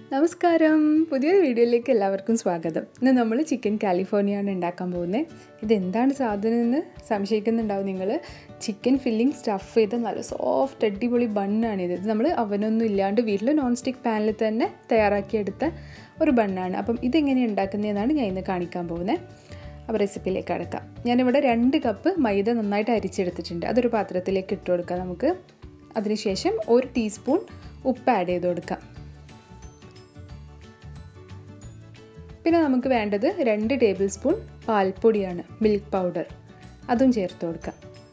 നമസ്കാരം പുതിയൊരു വീഡിയോയിലേക്ക് എല്ലാവർക്കും സ്വാഗതം ഇന്ന് നമ്മൾ ചിക്കൻ കാലിഫോർണിയാണ് ഉണ്ടാക്കാൻ പോകുന്നത് ഇതെന്താണ് സാധനം എന്ന് സംശയിക്കുന്നുണ്ടാവും നിങ്ങൾ ചിക്കൻ ഫില്ലിംഗ് സ്റ്റഫ് ചെയ്ത നല്ല സോഫ്റ്റ് അടിപൊളി ബണ്ണാണിത് ഇത് നമ്മൾ അവനൊന്നും ഇല്ലാണ്ട് വീട്ടിൽ നോൺ സ്റ്റിക്ക് പാനിൽ തന്നെ തയ്യാറാക്കിയെടുത്ത ഒരു ബണ്ണാണ് അപ്പം ഇതെങ്ങനെയാണ് ഉണ്ടാക്കുന്നതെന്നാണ് ഞാൻ ഇന്ന് കാണിക്കാൻ പോകുന്നത് അപ്പോൾ റെസിപ്പിയിലേക്ക് അടക്കാം ഞാനിവിടെ രണ്ട് കപ്പ് മൈദ നന്നായിട്ട് അരിച്ചെടുത്തിട്ടുണ്ട് അതൊരു പാത്രത്തിലേക്ക് ഇട്ട് കൊടുക്കാം നമുക്ക് അതിനുശേഷം ഒരു ടീസ്പൂൺ ഉപ്പ് ആഡ് ചെയ്ത് കൊടുക്കാം പിന്നെ നമുക്ക് വേണ്ടത് രണ്ട് ടേബിൾ സ്പൂൺ പാൽപ്പൊടിയാണ് മിൽക്ക് പൗഡർ അതും ചേർത്ത് കൊടുക്കാം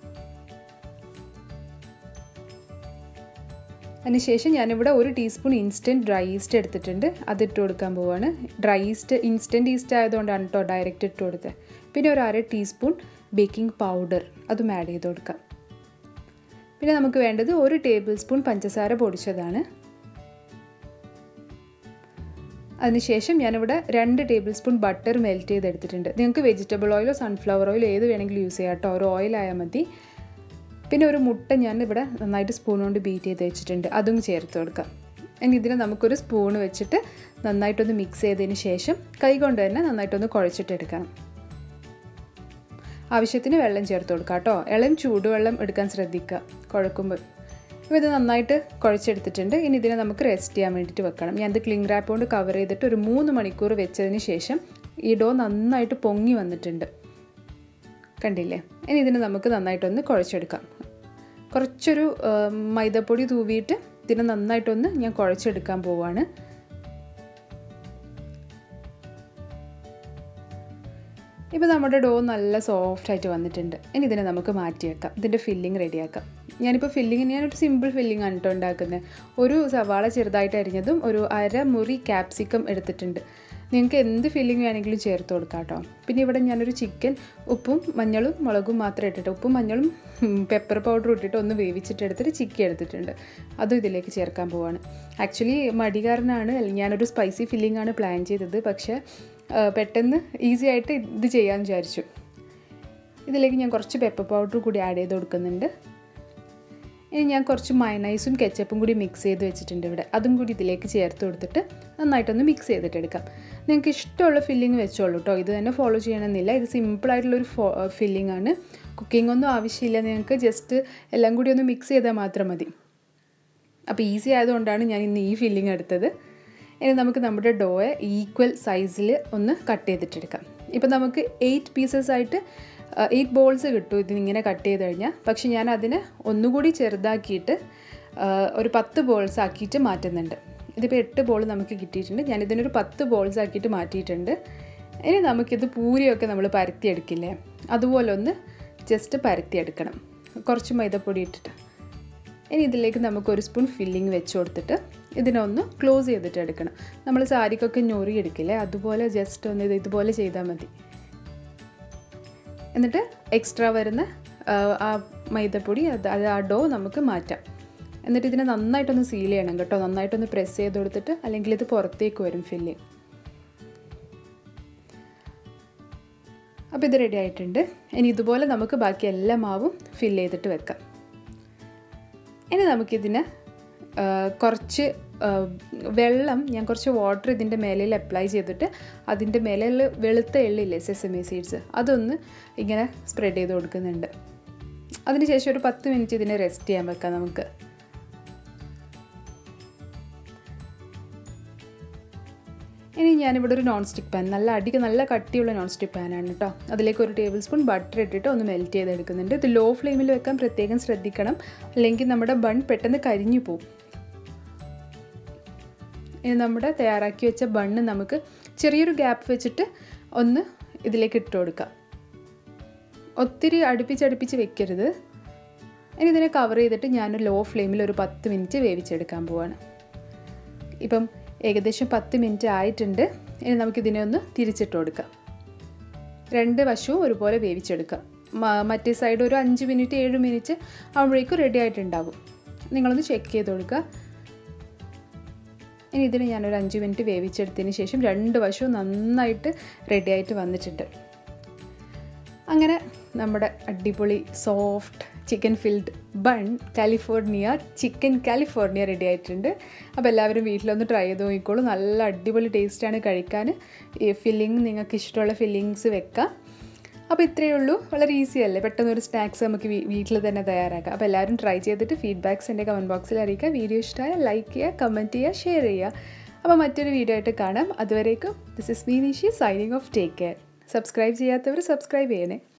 അതിനുശേഷം ഞാനിവിടെ ഒരു ടീസ്പൂൺ ഇൻസ്റ്റൻറ്റ് ഡ്രൈ ഈസ്റ്റ് എടുത്തിട്ടുണ്ട് അതിട്ട് കൊടുക്കാൻ പോവാണ് ഡ്രൈ ഈസ്റ്റ് ഇൻസ്റ്റൻറ്റ് ഈസ്റ്റ് ആയതുകൊണ്ടാണ് കേട്ടോ ഡയറക്റ്റ് ഇട്ട് കൊടുത്തത് പിന്നെ ഒരു അര ടീസ്പൂൺ ബേക്കിംഗ് പൗഡർ അതും ആഡ് ചെയ്ത് കൊടുക്കാം പിന്നെ നമുക്ക് വേണ്ടത് ഒരു ടേബിൾ സ്പൂൺ പഞ്ചസാര പൊടിച്ചതാണ് അതിനുശേഷം ഞാനിവിടെ രണ്ട് ടേബിൾ സ്പൂൺ ബട്ടർ മെൽറ്റ് ചെയ്തെടുത്തിട്ടുണ്ട് നിങ്ങൾക്ക് വെജിറ്റബിൾ ഓയിലോ സൺഫ്ലവർ ഓയിലോ ഏത് വേണമെങ്കിലും യൂസ് ചെയ്യാം കേട്ടോ ഒരു ഓയിലായാൽ മതി പിന്നെ ഒരു മുട്ട ഞാൻ ഇവിടെ നന്നായിട്ട് സ്പൂൺ കൊണ്ട് ബീറ്റ് ചെയ്ത് വെച്ചിട്ടുണ്ട് അതും ചേർത്ത് കൊടുക്കാം ഇനി ഇതിനെ നമുക്കൊരു സ്പൂൺ വെച്ചിട്ട് നന്നായിട്ടൊന്ന് മിക്സ് ചെയ്തതിന് ശേഷം കൈ കൊണ്ട് തന്നെ നന്നായിട്ടൊന്ന് കുഴച്ചിട്ടെടുക്കണം ആവശ്യത്തിന് വെള്ളം ചേർത്ത് കൊടുക്കാം കേട്ടോ ഇളം ചൂടുവെള്ളം എടുക്കാൻ ശ്രദ്ധിക്കുക കുഴക്കുമ്പോൾ അപ്പോൾ ഇത് നന്നായിട്ട് കുഴച്ചെടുത്തിട്ടുണ്ട് ഇനി ഇതിനെ നമുക്ക് റെസ്റ്റ് ചെയ്യാൻ വേണ്ടിയിട്ട് വെക്കണം ഞാനിത് ക്ലിംഗ് റാപ്പ് കൊണ്ട് കവർ ചെയ്തിട്ട് ഒരു മൂന്ന് മണിക്കൂർ വെച്ചതിന് ശേഷം ഈ ഡോ നന്നായിട്ട് പൊങ്ങി വന്നിട്ടുണ്ട് കണ്ടില്ലേ ഇനി ഇതിനെ നമുക്ക് നന്നായിട്ടൊന്ന് കുഴച്ചെടുക്കാം കുറച്ചൊരു മൈദപ്പൊടി തൂവിയിട്ട് ഇതിനെ നന്നായിട്ടൊന്ന് ഞാൻ കുഴച്ചെടുക്കാൻ പോവാണ് ഇപ്പോൾ നമ്മുടെ ഡോ നല്ല സോഫ്റ്റ് ആയിട്ട് വന്നിട്ടുണ്ട് ഇനി ഇതിനെ നമുക്ക് മാറ്റി വെക്കാം ഇതിൻ്റെ ഫില്ലിങ് റെഡിയാക്കാം ഞാനിപ്പോൾ ഫില്ലിങ് ഞാനൊരു സിമ്പിൾ ഫില്ലിംഗ് ആണ് കേട്ടോ ഉണ്ടാക്കുന്നത് ഒരു സവാള ചെറുതായിട്ട് അരിഞ്ഞതും ഒരു അര മുറി ക്യാപ്സിക്കം എടുത്തിട്ടുണ്ട് നിങ്ങൾക്ക് എന്ത് ഫില്ലിംഗ് വേണമെങ്കിലും ചേർത്ത് കൊടുക്കാം കേട്ടോ പിന്നെ ഇവിടെ ഞാനൊരു ചിക്കൻ ഉപ്പും മഞ്ഞളും മുളകും മാത്രം ഇട്ടിട്ട് ഉപ്പും മഞ്ഞളും പെപ്പർ പൗഡർ ഇട്ടിട്ട് ഒന്ന് വേവിച്ചിട്ട് എടുത്തിട്ട് ചിക്കൻ എടുത്തിട്ടുണ്ട് അതും ഇതിലേക്ക് ചേർക്കാൻ പോവാണ് ആക്ച്വലി മടികാരനാണ് ഞാനൊരു സ്പൈസി ഫില്ലിംഗ് ആണ് പ്ലാൻ ചെയ്തത് പക്ഷേ പെട്ടെന്ന് ഈസി ആയിട്ട് ഇത് ചെയ്യാൻ വിചാരിച്ചു ഇതിലേക്ക് ഞാൻ കുറച്ച് പെപ്പർ പൗഡർ കൂടി ആഡ് ചെയ്ത് കൊടുക്കുന്നുണ്ട് ഇനി ഞാൻ കുറച്ച് മയനൈസും കെച്ചപ്പും കൂടി മിക്സ് ചെയ്ത് വെച്ചിട്ടുണ്ട് ഇവിടെ അതും കൂടി ഇതിലേക്ക് ചേർത്ത് കൊടുത്തിട്ട് നന്നായിട്ടൊന്ന് മിക്സ് ചെയ്തിട്ട് എടുക്കാം നിങ്ങൾക്ക് ഇഷ്ടമുള്ള ഫില്ലിങ് വെച്ചോളൂ കേട്ടോ ഇത് തന്നെ ഫോളോ ചെയ്യണമെന്നില്ല ഇത് സിമ്പിളായിട്ടുള്ളൊരു ഫോ ഫില്ലിംഗ് ആണ് കുക്കിംഗ് ഒന്നും ആവശ്യമില്ല നിങ്ങൾക്ക് ജസ്റ്റ് എല്ലാം കൂടി ഒന്ന് മിക്സ് ചെയ്താൽ മാത്രം മതി അപ്പോൾ ഈസി ആയതുകൊണ്ടാണ് ഞാൻ ഇന്ന് ഈ ഫില്ലിംഗ് എടുത്തത് ഇനി നമുക്ക് നമ്മുടെ ഡോയെ ഈക്വൽ സൈസിൽ ഒന്ന് കട്ട് ചെയ്തിട്ടെടുക്കാം ഇപ്പം നമുക്ക് എയ്റ്റ് പീസസ് ആയിട്ട് എയ്റ്റ് ബോൾസ് കിട്ടും ഇതിങ്ങനെ കട്ട് ചെയ്ത് കഴിഞ്ഞാൽ പക്ഷെ ഞാൻ അതിനെ ഒന്നുകൂടി ചെറുതാക്കിയിട്ട് ഒരു പത്ത് ബോൾസ് ആക്കിയിട്ട് മാറ്റുന്നുണ്ട് ഇതിപ്പോൾ എട്ട് ബോൾ നമുക്ക് കിട്ടിയിട്ടുണ്ട് ഞാൻ ഇതിനൊരു പത്ത് ബോൾസ് ആക്കിയിട്ട് മാറ്റിയിട്ടുണ്ട് ഇനി നമുക്കിത് പൂരിയൊക്കെ നമ്മൾ പരത്തിയെടുക്കില്ലേ അതുപോലെ ഒന്ന് ജസ്റ്റ് പരത്തിയെടുക്കണം കുറച്ച് മൈദപ്പൊടി ഇട്ടിട്ട് ഇനി ഇതിലേക്ക് നമുക്ക് ഒരു സ്പൂൺ ഫില്ലിങ് വെച്ച് കൊടുത്തിട്ട് ഇതിനൊന്ന് ക്ലോസ് ചെയ്തിട്ട് എടുക്കണം നമ്മൾ സാരിക്കൊക്കെ ഞൊറി എടുക്കില്ലേ അതുപോലെ ജസ്റ്റ് ഒന്ന് ഇത് ഇതുപോലെ ചെയ്താൽ മതി എന്നിട്ട് എക്സ്ട്രാ വരുന്ന ആ മൈദപ്പൊടി അത് അത് ആ ഡോ നമുക്ക് മാറ്റാം എന്നിട്ട് ഇതിനെ നന്നായിട്ടൊന്ന് സീൽ ചെയ്യണം കേട്ടോ നന്നായിട്ടൊന്ന് പ്രസ് ചെയ്ത് കൊടുത്തിട്ട് അല്ലെങ്കിൽ ഇത് പുറത്തേക്ക് വരും ഫില്ല് അപ്പോൾ ഇത് റെഡി ആയിട്ടുണ്ട് ഇനി ഇതുപോലെ നമുക്ക് ബാക്കി എല്ലാ മാവും ഫില്ല് ചെയ്തിട്ട് വെക്കാം ഇനി നമുക്കിതിന് കുറച്ച് വെള്ളം ഞാൻ കുറച്ച് വാട്ടർ ഇതിൻ്റെ മേലയിൽ അപ്ലൈ ചെയ്തിട്ട് അതിൻ്റെ മേലയിൽ വെളുത്ത എള്ളില്ലേ സെസമി സീഡ്സ് അതൊന്ന് ഇങ്ങനെ സ്പ്രെഡ് ചെയ്ത് കൊടുക്കുന്നുണ്ട് അതിനുശേഷം ഒരു പത്ത് മിനിറ്റ് ഇതിനെ റെസ്റ്റ് ചെയ്യാൻ വെക്കാം നമുക്ക് ഇനി ഞാനിവിടെ ഒരു നോൺ സ്റ്റിക്ക് പാൻ നല്ല അടിക്ക് നല്ല കട്ടിയുള്ള നോൺ സ്റ്റിക്ക് പാനാണ് കേട്ടോ അതിലേക്ക് ഒരു ടേബിൾ സ്പൂൺ ബട്ടർ ഇട്ടിട്ട് ഒന്ന് മെൽറ്റ് ചെയ്തെടുക്കുന്നുണ്ട് ഇത് ലോ ഫ്ലെയിമിൽ വെക്കാൻ പ്രത്യേകം ശ്രദ്ധിക്കണം അല്ലെങ്കിൽ നമ്മുടെ ബൺ പെട്ടെന്ന് കരിഞ്ഞു പോകും ഇനി നമ്മുടെ തയ്യാറാക്കി വെച്ച ബണ്ണ് നമുക്ക് ചെറിയൊരു ഗ്യാപ്പ് വെച്ചിട്ട് ഒന്ന് ഇതിലേക്ക് ഇട്ട് കൊടുക്കാം ഒത്തിരി അടുപ്പിച്ചടുപ്പിച്ച് വെക്കരുത് ഇനി ഇതിനെ കവർ ചെയ്തിട്ട് ഞാൻ ലോ ഫ്ലെയിമിൽ ഒരു പത്ത് മിനിറ്റ് വേവിച്ചെടുക്കാൻ പോവാണ് ഇപ്പം ഏകദേശം പത്ത് മിനിറ്റ് ആയിട്ടുണ്ട് ഇനി നമുക്കിതിനെ ഒന്ന് തിരിച്ചിട്ട് കൊടുക്കാം രണ്ട് വശവും ഒരുപോലെ വേവിച്ചെടുക്കാം മറ്റേ സൈഡ് ഒരു അഞ്ച് മിനിറ്റ് ഏഴ് മിനിറ്റ് ആകുമ്പോഴേക്കും റെഡി ആയിട്ടുണ്ടാകും നിങ്ങളൊന്ന് ചെക്ക് ചെയ്ത് കൊടുക്കുക ഇനി ഇതിന് ഞാനൊരു അഞ്ച് മിനിറ്റ് വേവിച്ചെടുത്തതിന് ശേഷം രണ്ട് വശവും നന്നായിട്ട് റെഡി ആയിട്ട് വന്നിട്ടുണ്ട് അങ്ങനെ നമ്മുടെ അടിപൊളി soft chicken filled bun California chicken California ready ആയിട്ടുണ്ട് അപ്പോൾ എല്ലാവരും വീട്ടിലൊന്ന് ട്രൈ ചെയ്ത് നോക്കിക്കോളൂ നല്ല അടിപൊളി ടേസ്റ്റാണ് കഴിക്കാൻ ഈ ഫില്ലിങ് നിങ്ങൾക്ക് ഇഷ്ടമുള്ള ഫില്ലിങ്സ് വെക്കാം അപ്പോൾ ഇത്രയേ ഉള്ളൂ വളരെ ഈസി അല്ലേ പെട്ടെന്ന് ഒരു സ്നാക്സ് നമുക്ക് വീട്ടിൽ തന്നെ തയ്യാറാക്കാം അപ്പോൾ എല്ലാവരും ട്രൈ ചെയ്തിട്ട് ഫീഡ്ബാക്ക്സ് എൻ്റെ കമൻറ്റ് ബോക്സിൽ അറിയിക്കുക വീഡിയോ ഇഷ്ടമായ ലൈക്ക് ചെയ്യുക കമൻറ്റ് ചെയ്യുക ഷെയർ ചെയ്യുക അപ്പോൾ മറ്റൊരു വീഡിയോ ആയിട്ട് കാണാം അതുവരേക്കും this is me Nishi signing off take care subscribe ചെയ്യാത്തവർ സബ്സ്ക്രൈബ് ചെയ്യണേ